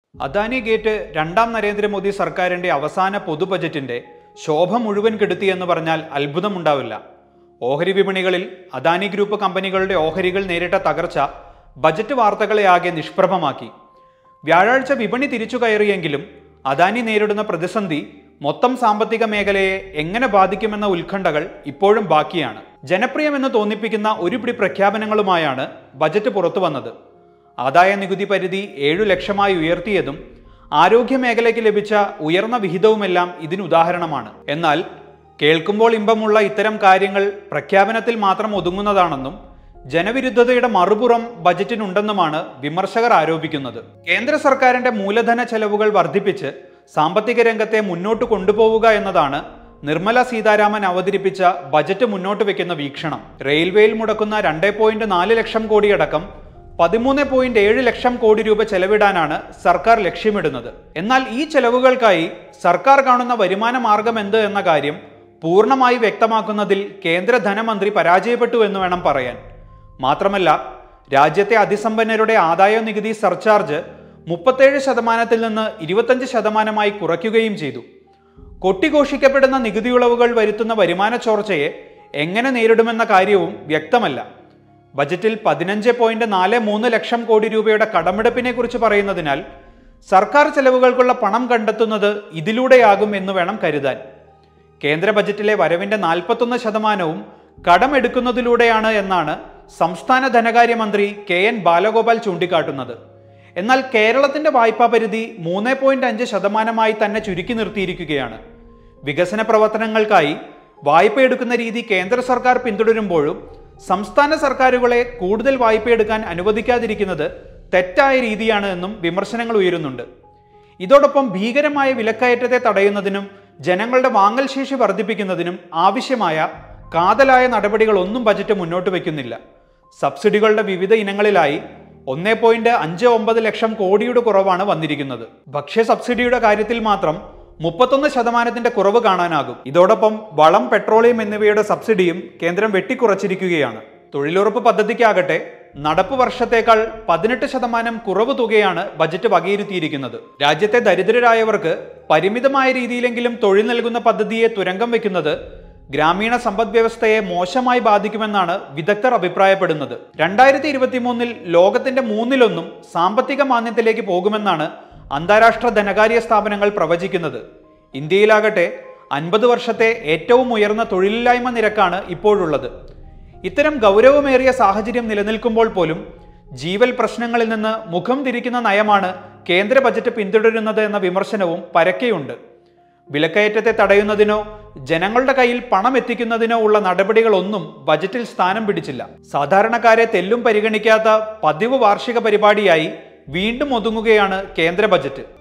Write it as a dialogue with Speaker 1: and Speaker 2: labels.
Speaker 1: Adani gate രണ്ടാം നരേന്ദ്രമോദി സർക്കാരിന്റെ അവസാന പൊതു ബജറ്റിന്റെ ശോഭ മുഴുവൻ കെടുത്തിയെന്ന് പറഞ്ഞാൽ അത്ഭുതമുണ്ടാവില്ല ഓഹരി വിപണികളിൽ അദാനി ഗ്രൂപ്പ് കമ്പനികളുടെ ഓഹരികൾ നേരിട്ട തകർച്ച ബജറ്റ് വാർത്തകളെ ആകെ നിഷ്പ്രഭമാക്കി വ്യാഴാഴ്ച വിപണി തിരിച്ചു കയറിയെങ്കിലും അദാനി നേരിടുന്ന പ്രതിസന്ധി മൊത്തം സാമ്പത്തിക മേഖലയെ എങ്ങനെ ബാധിക്കുമെന്ന ഉത്കണ്ഠകൾ ഇപ്പോഴും ബാക്കിയാണ് ജനപ്രിയമെന്ന് തോന്നിപ്പിക്കുന്ന ഒരു പിടി പ്രഖ്യാപനങ്ങളുമായാണ് ബജറ്റ് പുറത്തു വന്നത് ആദായ നികുതി പരിധി ഏഴു ലക്ഷമായി ഉയർത്തിയതും ആരോഗ്യ മേഖലയ്ക്ക് ലഭിച്ച ഉയർന്ന വിഹിതവുമെല്ലാം ഇതിന് ഉദാഹരണമാണ് എന്നാൽ കേൾക്കുമ്പോൾ ഇമ്പമുള്ള ഇത്തരം കാര്യങ്ങൾ പ്രഖ്യാപനത്തിൽ മാത്രം ഒതുങ്ങുന്നതാണെന്നും ജനവിരുദ്ധതയുടെ മറുപുറം ബജറ്റിനുണ്ടെന്നുമാണ് വിമർശകർ ആരോപിക്കുന്നത് കേന്ദ്ര സർക്കാരിന്റെ മൂലധന ചെലവുകൾ വർദ്ധിപ്പിച്ച് സാമ്പത്തിക രംഗത്തെ മുന്നോട്ട് കൊണ്ടുപോവുക എന്നതാണ് നിർമ്മല സീതാരാമൻ അവതരിപ്പിച്ച ബജറ്റ് മുന്നോട്ട് വെക്കുന്ന വീക്ഷണം റെയിൽവേയിൽ മുടക്കുന്ന രണ്ട് പോയിന്റ് നാല് ലക്ഷം കോടിയടക്കം പതിമൂന്ന് പോയിന്റ് ഏഴ് ലക്ഷം കോടി രൂപ ചെലവിടാനാണ് സർക്കാർ ലക്ഷ്യമിടുന്നത് എന്നാൽ ഈ ചെലവുകൾക്കായി സർക്കാർ കാണുന്ന വരുമാന മാർഗം എന്ത് എന്ന കാര്യം പൂർണ്ണമായി വ്യക്തമാക്കുന്നതിൽ കേന്ദ്ര ധനമന്ത്രി പരാജയപ്പെട്ടു എന്ന് വേണം പറയാൻ മാത്രമല്ല രാജ്യത്തെ അതിസമ്പന്നരുടെ ആദായ നികുതി സർചാർജ് മുപ്പത്തേഴ് ശതമാനത്തിൽ നിന്ന് ഇരുപത്തഞ്ച് ശതമാനമായി കുറയ്ക്കുകയും ചെയ്തു കൊട്ടിഘോഷിക്കപ്പെടുന്ന നികുതിയുളവുകൾ വരുത്തുന്ന വരുമാന ചോർച്ചയെ എങ്ങനെ നേരിടുമെന്ന കാര്യവും വ്യക്തമല്ല ബജറ്റിൽ പതിനഞ്ച് പോയിന്റ് നാല് മൂന്ന് ലക്ഷം കോടി രൂപയുടെ കടമെടുപ്പിനെ കുറിച്ച് പറയുന്നതിനാൽ സർക്കാർ ചെലവുകൾക്കുള്ള പണം കണ്ടെത്തുന്നത് ഇതിലൂടെയാകും എന്ന് വേണം കരുതാൻ കേന്ദ്ര ബജറ്റിലെ വരവിന്റെ നാൽപ്പത്തൊന്ന് ശതമാനവും കടമെടുക്കുന്നതിലൂടെയാണ് എന്നാണ് സംസ്ഥാന ധനകാര്യമന്ത്രി കെ എൻ ബാലഗോപാൽ ചൂണ്ടിക്കാട്ടുന്നത് എന്നാൽ കേരളത്തിന്റെ വായ്പാ പരിധി മൂന്ന് പോയിന്റ് അഞ്ച് ശതമാനമായി തന്നെ ചുരുക്കി നിർത്തിയിരിക്കുകയാണ് വികസന പ്രവർത്തനങ്ങൾക്കായി വായ്പ എടുക്കുന്ന രീതി കേന്ദ്ര സർക്കാർ പിന്തുടരുമ്പോഴും സംസ്ഥാന സർക്കാരുകളെ കൂടുതൽ വായ്പയെടുക്കാൻ അനുവദിക്കാതിരിക്കുന്നത് തെറ്റായ രീതിയാണ് എന്നും വിമർശനങ്ങൾ ഉയരുന്നുണ്ട് ഇതോടൊപ്പം ഭീകരമായ വിലക്കയറ്റത്തെ തടയുന്നതിനും ജനങ്ങളുടെ വാങ്ങൽ ശേഷി വർദ്ധിപ്പിക്കുന്നതിനും ആവശ്യമായ കാതലായ നടപടികളൊന്നും ബജറ്റ് മുന്നോട്ട് വയ്ക്കുന്നില്ല സബ്സിഡികളുടെ വിവിധ ഇനങ്ങളിലായി ഒന്നേ പോയിന്റ് അഞ്ച് ഒമ്പത് ലക്ഷം കോടിയുടെ കുറവാണ് വന്നിരിക്കുന്നത് ഭക്ഷ്യ സബ്സിഡിയുടെ കാര്യത്തിൽ മാത്രം മുപ്പത്തൊന്ന് ശതമാനത്തിന്റെ കുറവ് കാണാനാകും ഇതോടൊപ്പം വളം പെട്രോളിയം എന്നിവയുടെ സബ്സിഡിയും കേന്ദ്രം വെട്ടിക്കുറച്ചിരിക്കുകയാണ് തൊഴിലുറപ്പ് പദ്ധതിക്കാകട്ടെ നടപ്പ് വർഷത്തേക്കാൾ പതിനെട്ട് ശതമാനം കുറവ് തുകയാണ് ബജറ്റ് വകയിരുത്തിയിരിക്കുന്നത് രാജ്യത്തെ ദരിദ്രരായവർക്ക് പരിമിതമായ രീതിയിലെങ്കിലും തൊഴിൽ നൽകുന്ന പദ്ധതിയെ തുരങ്കം വെക്കുന്നത് ഗ്രാമീണ സമ്പദ് വ്യവസ്ഥയെ മോശമായി ബാധിക്കുമെന്നാണ് വിദഗ്ധർ അഭിപ്രായപ്പെടുന്നത് രണ്ടായിരത്തി ഇരുപത്തി മൂന്നിൽ ലോകത്തിന്റെ മൂന്നിലൊന്നും സാമ്പത്തിക മാന്ദ്യത്തിലേക്ക് പോകുമെന്നാണ് അന്താരാഷ്ട്ര ധനകാര്യ സ്ഥാപനങ്ങൾ പ്രവചിക്കുന്നത് ഇന്ത്യയിലാകട്ടെ അൻപത് വർഷത്തെ ഏറ്റവും ഉയർന്ന തൊഴിലില്ലായ്മ നിരക്കാണ് ഇപ്പോഴുള്ളത് ഇത്തരം ഗൗരവമേറിയ സാഹചര്യം നിലനിൽക്കുമ്പോൾ പോലും ജീവൽ പ്രശ്നങ്ങളിൽ നിന്ന് മുഖം തിരിക്കുന്ന നയമാണ് കേന്ദ്ര ബജറ്റ് പിന്തുടരുന്നത് എന്ന വിമർശനവും പരക്കെയുണ്ട് വിലക്കയറ്റത്തെ തടയുന്നതിനോ ജനങ്ങളുടെ കയ്യിൽ പണം എത്തിക്കുന്നതിനോ ഉള്ള നടപടികളൊന്നും ബജറ്റിൽ സ്ഥാനം പിടിച്ചില്ല സാധാരണക്കാരെ തെല്ലും പരിഗണിക്കാത്ത പതിവ് വാർഷിക പരിപാടിയായി വീണ്ടും ഒതുങ്ങുകയാണ് കേന്ദ്ര ബജറ്റ്